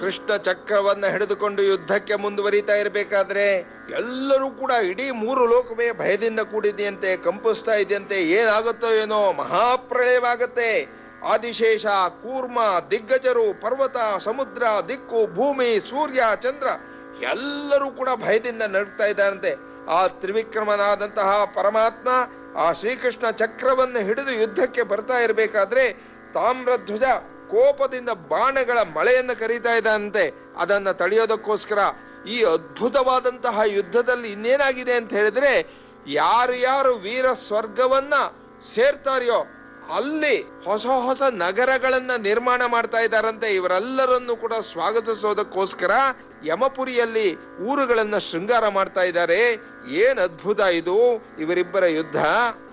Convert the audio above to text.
ಕೃಷ್ಣ ಚಕ್ರವನ್ನ ಹಿಡಿದುಕೊಂಡು ಯುದ್ಧಕ್ಕೆ ಮುಂದುವರಿತಾ ಇರಬೇಕಾದ್ರೆ ಎಲ್ಲರೂ ಕೂಡ ಇಡೀ ಮೂರು ಲೋಕವೇ ಭಯದಿಂದ ಕೂಡಿದೆಯಂತೆ ಕಂಪಿಸ್ತಾ ಇದೆಯಂತೆ ಏನಾಗುತ್ತೋ ಏನೋ ಮಹಾಪ್ರಳಯವಾಗತ್ತೆ ಆದಿಶೇಷ ಕೂರ್ಮ ದಿಗ್ಗಜರು ಪರ್ವತ ಸಮುದ್ರ ದಿಕ್ಕು ಭೂಮಿ ಸೂರ್ಯ ಚಂದ್ರ ಎಲ್ಲರೂ ಕೂಡ ಭಯದಿಂದ ನಡುಗ್ತಾ ಇದ್ದಾರಂತೆ ಆ ತ್ರಿವಿಕ್ರಮನಾದಂತಹ ಪರಮಾತ್ಮ ಆ ಶ್ರೀಕೃಷ್ಣ ಚಕ್ರವನ್ನು ಹಿಡಿದು ಯುದ್ಧಕ್ಕೆ ಬರ್ತಾ ಇರಬೇಕಾದ್ರೆ ತಾಮ್ರಧ್ವಜ ಕೋಪದಿಂದ ಬಾಣಗಳ ಮಳೆಯನ್ನು ಕರೀತಾ ಇದ್ದಾನಂತೆ ಅದನ್ನ ತಡೆಯೋದಕ್ಕೋಸ್ಕರ ಈ ಅದ್ಭುತವಾದಂತಹ ಯುದ್ಧದಲ್ಲಿ ಇನ್ನೇನಾಗಿದೆ ಅಂತ ಹೇಳಿದ್ರೆ ಯಾರು ಯಾರು ವೀರ ಸ್ವರ್ಗವನ್ನ ಸೇರ್ತಾರೆಯೋ ಅಲ್ಲಿ ಹೊಸ ಹೊಸ ನಗರಗಳನ್ನ ನಿರ್ಮಾಣ ಮಾಡ್ತಾ ಇದ್ದಾರಂತೆ ಇವರೆಲ್ಲರನ್ನು ಕೂಡ ಸ್ವಾಗತಿಸೋದಕ್ಕೋಸ್ಕರ ಯಮಪುರಿಯಲ್ಲಿ ಊರುಗಳನ್ನ ಶೃಂಗಾರ ಮಾಡ್ತಾ ಇದ್ದಾರೆ ಏನ್ ಅದ್ಭುತ ಇದು ಇವರಿಬ್ಬರ ಯುದ್ಧ